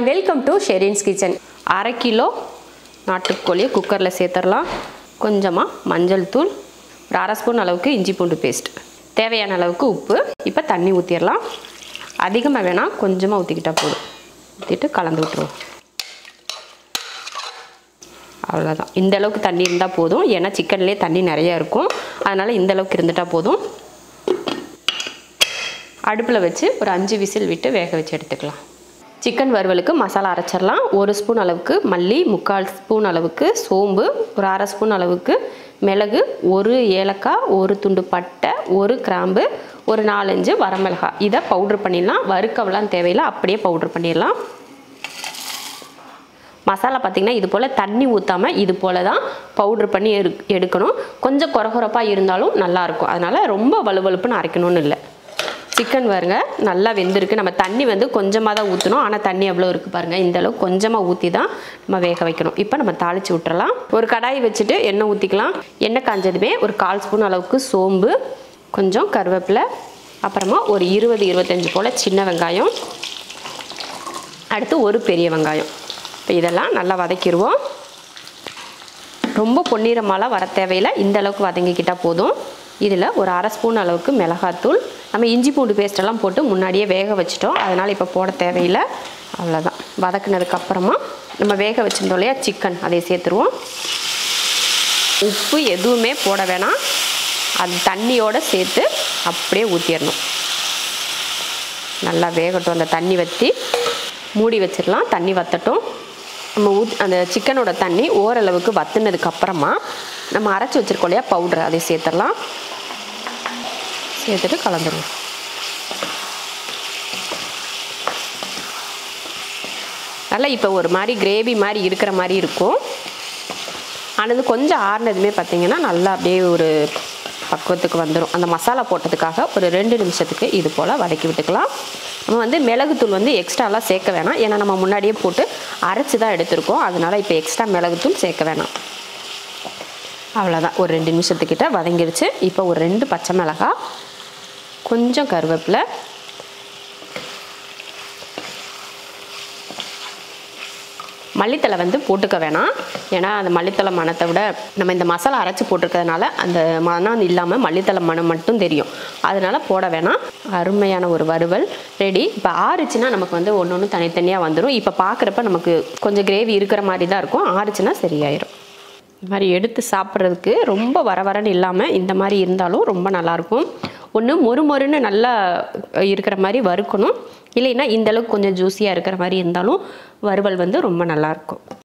hi welcome to Sherin's kitchen அரை kilo நாட்டுக்கோழியை குக்கரில் சேர்த்துடலாம் கொஞ்சமாக மஞ்சள் தூள் ஒரு அரை ஸ்பூன் அளவுக்கு இஞ்சி பூண்டு பேஸ்ட் தேவையான அளவுக்கு உப்பு இப்போ தண்ணி ஊற்றிடலாம் அதிகமாக வேணால் கொஞ்சமாக ஊற்றிக்கிட்டால் போதும் ஊற்றிட்டு கலந்து விட்டுருவோம் அவ்வளோதான் இந்த அளவுக்கு தண்ணி இருந்தால் போதும் ஏன்னா சிக்கன்லேயே தண்ணி நிறையா இருக்கும் அதனால் இந்த அளவுக்கு இருந்துட்டால் போதும் அடுப்பில் வச்சு ஒரு அஞ்சு விசில் விட்டு வேக வச்சு எடுத்துக்கலாம் சிக்கன் வறுவலுக்கு மசாலா அரைச்சிடலாம் ஒரு ஸ்பூன் அளவுக்கு மல்லி முக்கால் ஸ்பூன் அளவுக்கு சோம்பு ஒரு அரை ஸ்பூன் அளவுக்கு மிளகு ஒரு ஏலக்காய் ஒரு துண்டு பட்டை ஒரு கிராம்பு ஒரு நாலஞ்சு வரமிளகாய் இதை பவுட்ரு பண்ணிடலாம் வறுக்கவெல்லாம் தேவையில்லை அப்படியே பவுட்ரு பண்ணிடலாம் மசாலா பார்த்திங்கன்னா இது போல் தண்ணி ஊற்றாமல் இது போல் தான் பவுட்ரு பண்ணி எடு எடுக்கணும் கொஞ்சம் குறகுறப்பாக இருந்தாலும் நல்லாயிருக்கும் அதனால் ரொம்ப வலுவலுப்புன்னு அரைக்கணும்னு இல்லை சிக்கன் பாருங்க நல்லா வெந்திருக்கு நம்ம தண்ணி வந்து கொஞ்சமாக தான் ஊற்றணும் ஆனால் தண்ணி எவ்வளோ இருக்குது பாருங்கள் இந்த அளவுக்கு கொஞ்சமாக ஊற்றி தான் நம்ம வேக வைக்கணும் இப்போ நம்ம தாளித்து விட்டுறலாம் ஒரு கடாய் வச்சுட்டு எண்ணெய் ஊற்றிக்கலாம் எண்ணெய் காஞ்சதுமே ஒரு கால் ஸ்பூன் அளவுக்கு சோம்பு கொஞ்சம் கருவேப்பிலை அப்புறமா ஒரு இருபது இருபத்தஞ்சி போல் சின்ன வெங்காயம் அடுத்து ஒரு பெரிய வெங்காயம் இப்போ இதெல்லாம் நல்லா வதக்கிடுவோம் ரொம்ப பொன்னிறமாலாம் வர தேவையில்லை இந்த அளவுக்கு வதங்கிக்கிட்டால் போதும் இதில் ஒரு அரை ஸ்பூன் அளவுக்கு மிளகாத்தூள் நம்ம இஞ்சி பூண்டு பேஸ்டெல்லாம் போட்டு முன்னாடியே வேக வச்சிட்டோம் அதனால் இப்போ போட தேவையில்லை அவ்வளோதான் வதக்குனதுக்கப்புறமா நம்ம வேக வச்சிருந்தோம் இல்லையா சிக்கன் அதை சேர்த்துருவோம் உப்பு எதுவுமே போட வேணாம் அது தண்ணியோடு சேர்த்து அப்படியே ஊற்றிடணும் நல்லா வேகட்டும் அந்த தண்ணி வற்றி மூடி வச்சிடலாம் தண்ணி வத்தட்டும் நம்ம ஊத் அந்த சிக்கனோட தண்ணி ஓரளவுக்கு வத்துனதுக்கு அப்புறமா நம்ம அரைச்சி வச்சிருக்கோம் இல்லையா பவுட்ரு அதை சேர்த்துடலாம் சேர்த்துட்டு கலந்துருவோம் நல்லா இப்போ ஒரு மாதிரி கிரேவி மாதிரி இருக்கிற மாதிரி இருக்கும் ஆனது கொஞ்சம் ஆறுனதுமே பார்த்தீங்கன்னா நல்லா அப்படியே ஒரு பக்குவத்துக்கு வந்துடும் அந்த மசாலா போட்டதுக்காக ஒரு ரெண்டு நிமிஷத்துக்கு இது போல் வதக்கி விட்டுக்கலாம் நம்ம வந்து மிளகுத்தூள் வந்து எக்ஸ்ட்ராலாம் சேர்க்க வேணாம் ஏன்னா நம்ம முன்னாடியே போட்டு அரைச்சி தான் எடுத்திருக்கோம் அதனால் இப்போ எக்ஸ்ட்ரா மிளகுத்தூள் சேர்க்க வேணாம் அவ்வளோதான் ஒரு ரெண்டு நிமிஷத்துக்கிட்ட வதங்கிடுச்சு இப்போ ஒரு ரெண்டு பச்சை மிளகாய் கொஞ்சம் கருவேப்பிலை மல்லித்தலை வந்து போட்டுக்க வேணாம் ஏன்னா அந்த மல்லித்தலை மணத்தை விட நம்ம இந்த மசாலா அரைச்சி போட்டிருக்கிறதுனால அந்த மணம் இல்லாமல் மல்லித்தலை மணம் மட்டும் தெரியும் அதனால போட வேணாம் அருமையான ஒரு வறுவல் ரெடி இப்போ ஆறுச்சுன்னா நமக்கு வந்து ஒன்று ஒன்று தனித்தனியாக வந்துடும் இப்போ பார்க்குறப்ப நமக்கு கொஞ்சம் கிரேவி இருக்கிற மாதிரி தான் இருக்கும் ஆறுச்சுன்னா சரியாயிரும் இந்த மாதிரி எடுத்து சாப்பிட்றதுக்கு ரொம்ப வர வரன்னு இல்லாமல் இந்த மாதிரி இருந்தாலும் ரொம்ப நல்லாயிருக்கும் ஒன்று மொறு மொறுன்னு நல்லா இருக்கிற மாதிரி வறுக்கணும் இல்லைன்னா இந்த அளவுக்கு கொஞ்சம் ஜூஸியாக இருக்கிற மாதிரி இருந்தாலும் வறுவல் வந்து ரொம்ப நல்லாயிருக்கும்